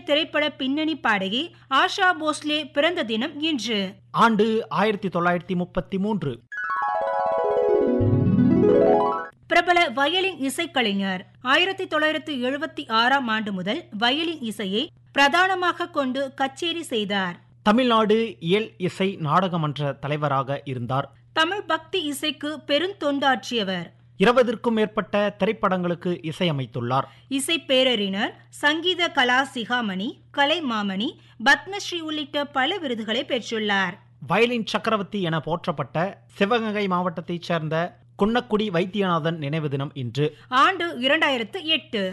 திரைப்பட பின்னணி பாடகி ஆஷா போஸ்லே பிறந்த தினம் இன்று ஆண்டு ஆயிரத்தி தொள்ளாயிரத்தி முப்பத்தி மூன்று பிரபல வயலின் இசைக்கலைஞர் ஆயிரத்தி தொள்ளாயிரத்தி எழுபத்தி ஆறாம் ஆண்டு முதல் வயலின் இசையை பிரதானமாக கொண்டு கச்சேரி செய்தார் தமிழ்நாடு இயல் இசை நாடகமன்ற தலைவராக இருந்தார் தமிழ் பக்தி இசைக்கு பெருந்தொண்டாற்றியவர் இருபதற்கும் மேற்பட்ட திரைப்படங்களுக்கு இசையமைத்துள்ளார் இசை பேரறிஞர் சங்கீத கலா சிகாமணி கலை மாமணி பத்மஸ்ரீ உள்ளிட்ட பல விருதுகளை பெற்றுள்ளார் வயலின் சக்கரவர்த்தி என போற்றப்பட்ட சிவகங்கை மாவட்டத்தைச் சேர்ந்த குன்னக்குடி வைத்தியநாதன் நினைவு தினம் இன்று ஆண்டு இரண்டாயிரத்து எட்டு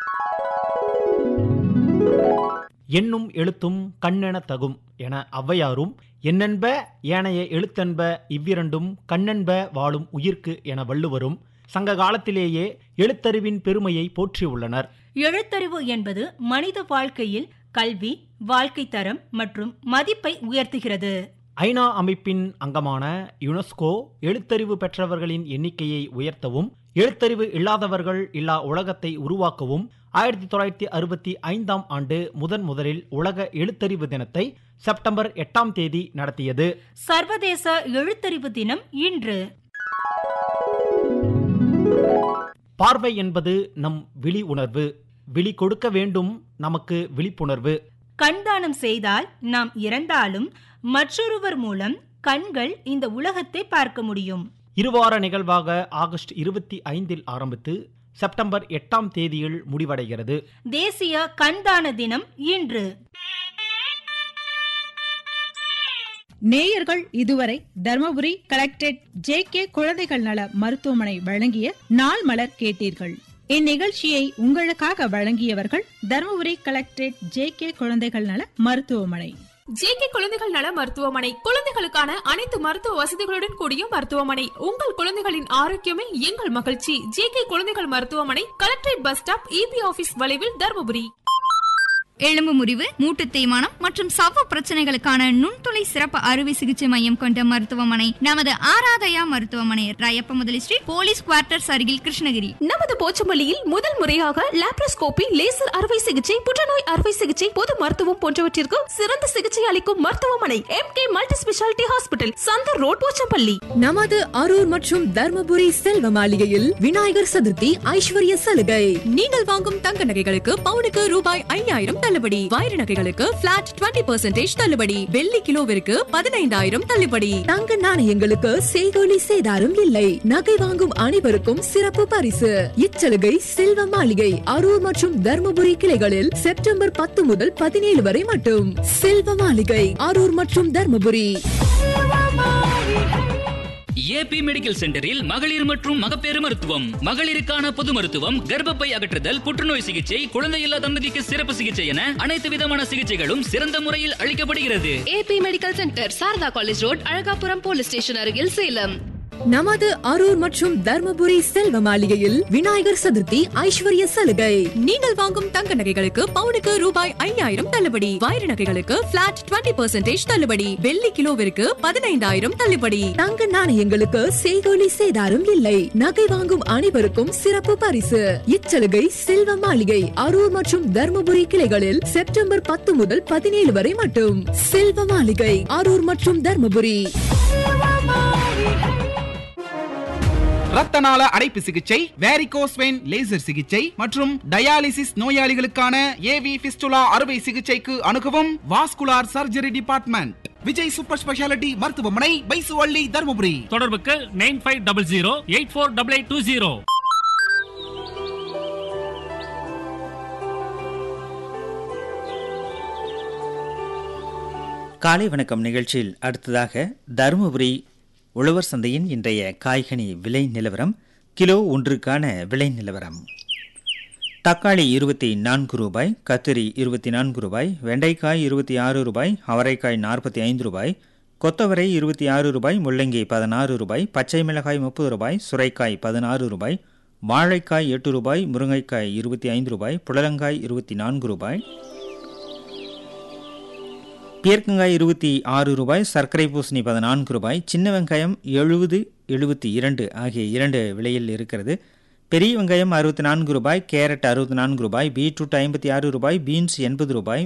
எண்ணும் எழுத்தும் கண்ணென தகும் என ஔவையாரும் என்னென்ப ஏனைய எழுத்தென்ப இவ்விரண்டும் கண்ணென்ப வாழும் உயிர்க்கு என வள்ளுவரும் சங்க காலத்திலேயே எழுத்தறிவின் பெருமையை போற்றியுள்ளனர் எழுத்தறிவு என்பது மனித வாழ்க்கையில் கல்வி வாழ்க்கை தரம் மற்றும் மதிப்பை உயர்த்துகிறது ஐநா அமைப்பின் அங்கமான யுனெஸ்கோ எழுத்தறிவு பெற்றவர்களின் எண்ணிக்கையை உயர்த்தவும் எழுத்தறிவு இல்லாதவர்கள் இல்லா உலகத்தை உருவாக்கவும் ஆயிரத்தி தொள்ளாயிரத்தி அறுபத்தி ஐந்தாம் ஆண்டு முதன் முதலில் உலக எழுத்தறிவு தினத்தை செப்டம்பர் எட்டாம் தேதி நடத்தியது சர்வதேச எழுத்தறிவு தினம் இன்று பார்வை என்பது நம் விழி உணர்வு விழி கொடுக்க வேண்டும் நமக்கு விழிப்புணர்வு கண்தானம் செய்தால் நாம் இறந்தாலும் மற்றொருவர் மூலம் கண்கள் இந்த உலகத்தை பார்க்க முடியும் இருவார நிகழ்வாக ஆகஸ்ட் இருபத்தி ஐந்தில் ஆரம்பித்து செப்டம்பர் எட்டாம் தேதியில் முடிவடைகிறது தேசிய கண்தான தினம் இன்று நேயர்கள் இதுவரை தர்மபுரி கலெக்டரேட் ஜே கே குழந்தைகள் நல மருத்துவமனை வழங்கிய நாள் மலர் கேட்டீர்கள் இந்நிகழ்ச்சியை உங்களுக்காக வழங்கியவர்கள் தர்மபுரி கலெக்டரேட் ஜே கே குழந்தைகள் நல மருத்துவமனை ஜேகே குழந்தைகள் நல மருத்துவமனை குழந்தைகளுக்கான அனைத்து மருத்துவ வசதிகளுடன் கூடிய மருத்துவமனை உங்கள் குழந்தைகளின் ஆரோக்கியமே எங்கள் மகிழ்ச்சி ஜேகே குழந்தைகள் மருத்துவமனை collectorate bus stop EB office வளைவில் தருமபுரி எலும்பு முறிவு மூட்டு தேய்மானம் மற்றும் சவ்வு பிரச்சனைகளுக்கான நுண்துளை சிறப்பு அறுவை சிகிச்சை மையம் கொண்ட மருத்துவமனை நமது ஆராதயா மருத்துவமனை ராயப்ப முதலி ஸ்ட்ரீட் போலீஸ் குவார்ட்டர்ஸ் அருகில் கிருஷ்ணகிரி நமது போச்சம்பள்ளியில் முதல் முறையாக லாப்ரோஸ்கோபி லேசர் அறுவை சிகிச்சை புற்றுநோய் அறுவை சிகிச்சை பொது மருத்துவம் போன்றவற்றிற்கு சிறந்த சிகிச்சை அளிக்கும் மருத்துவமனை M K multi speciality hospital Chandar road Pochampalli நமது அரூர் மற்றும் தர்மபுரி செல்வ மாளிகையில் விநாயகர் சதுர்த்தி ஐஸ்வர்ய சலுகை நீங்கள் வாங்கும் தங்க நகைகளுக்கு பவுனுக்கு ரூபாய் ஐயாயிரம் தள்ளுபடி வைர நகைகளுக்கு பிளாட் டுவெண்ட்டி பெர்சென்டேஜ் தள்ளுபடி வெள்ளி கிலோவிற்கு பதினைந்தாயிரம் தள்ளுபடி தங்க நாணயங்களுக்கு செய்கோலி சேதாரம் இல்லை நகை வாங்கும் அனைவருக்கும் சிறப்பு பரிசு இச்சலுகை செல்வ மாளிகை அரூர் மற்றும் தர்மபுரி கிளைகளில் செப்டம்பர் பத்து முதல் பதினேழு வரை மட்டும் செல்வ மாளிகை அரூர் மற்றும் தர்மபுரி ஏபி மெடிக்கல் சென்டரில் மகளிர் மற்றும் மகப்பேறு மருத்துவம் மகளிருக்கான பொது மருத்துவம் கர்ப்பப்பை அகற்றுதல் புற்றுநோய் சிகிச்சை குழந்தையில்லா தம்பதிக்கு சிறப்பு சிகிச்சை என அனைத்து விதமான சிகிச்சைகளும் சிறந்த முறையில் அளிக்கப்படுகிறது AB medical centre Sarada college road Alagapuram police station அருகில் சேலம் நமது அரூர் மற்றும் தர்மபுரி செல்வ மாளிகையில் விநாயகர் சதுர்த்தி ஐஸ்வர்ய சலுகை நீங்கள் வாங்கும் தங்க நகைகளுக்கு பவுனுக்கு ரூபாய் ஐயாயிரம் தள்ளுபடி வைர நகைகளுக்கு பிளாட் டுவெண்ட்டி பெர்சென்டேஜ் தள்ளுபடி வெள்ளி கிலோவிற்கு பதினைந்தாயிரம் தள்ளுபடி தங்க நாணயங்களுக்கு செய்கோலி சேதாரம் இல்லை நகை வாங்கும் அனைவருக்கும் சிறப்பு பரிசு இச்சலுகை செல்வ மாளிகை அரூர் மற்றும் தர்மபுரி கிளைகளில் செப்டம்பர் பத்து முதல் பதினேழு வரை மட்டும் செல்வ மாளிகை அரூர் மற்றும் தர்மபுரி ரத்த நாள அடைப்பு சிகிச்சை வேரிகோஸ் வெயின் லேசர் சிகிச்சை மற்றும் டயாலிசிஸ் நோயாளிகளுக்கான ஏவி பிஸ்டுலா அறுவை சிகிச்சைக்கு அணுகவும் vascular surgery department Vijay super speciality மருத்துவமனை பைசுவள்ளி தருமபுரி தொடர்புக்கு nine five double zero eight four double eight two zero காலை வணக்கம் நிகழ்ச்சியில் அடுத்ததாக தருமபுரி உழவர் சந்தையின் இன்றைய காய்கனி விலை நிலவரம் கிலோ ஒன்றுக்கான விலை நிலவரம் தக்காளி இருபத்தி நான்கு ரூபாய் கத்திரி இருபத்தி நான்கு ரூபாய் வெண்டைக்காய் இருபத்தி ஆறு ரூபாய் அவரைக்காய் நாற்பத்தி ஐந்து ரூபாய் கொத்தவரை இருபத்தி ஆறு ரூபாய் முள்ளங்கி பதினாறு ரூபாய் பச்சை மிளகாய் முப்பது ரூபாய் சுரைக்காய் பதினாறு ரூபாய் வாழைக்காய் எட்டு ரூபாய் முருங்கைக்காய் இருபத்தி ஐந்து ரூபாய் புடலங்காய் இருபத்தி நான்கு ரூபாய் பீர்க்கங்காய் இருபத்தி ஆறு ரூபாய் சர்க்கரை பூசணி பதினான்கு ரூபாய் சின்ன வெங்காயம் எழுபது எழுபத்தி இரண்டு ஆகிய இரண்டு விலையில் இருக்கிறது பெரிய வெங்காயம் அறுபத்தி நான்கு ரூபாய் கேரட் அறுபத்தி நான்கு ரூபாய் பீட்ரூட் ஐம்பத்தி ஆறு ரூபாய் பீன்ஸ் எண்பது ரூபாய்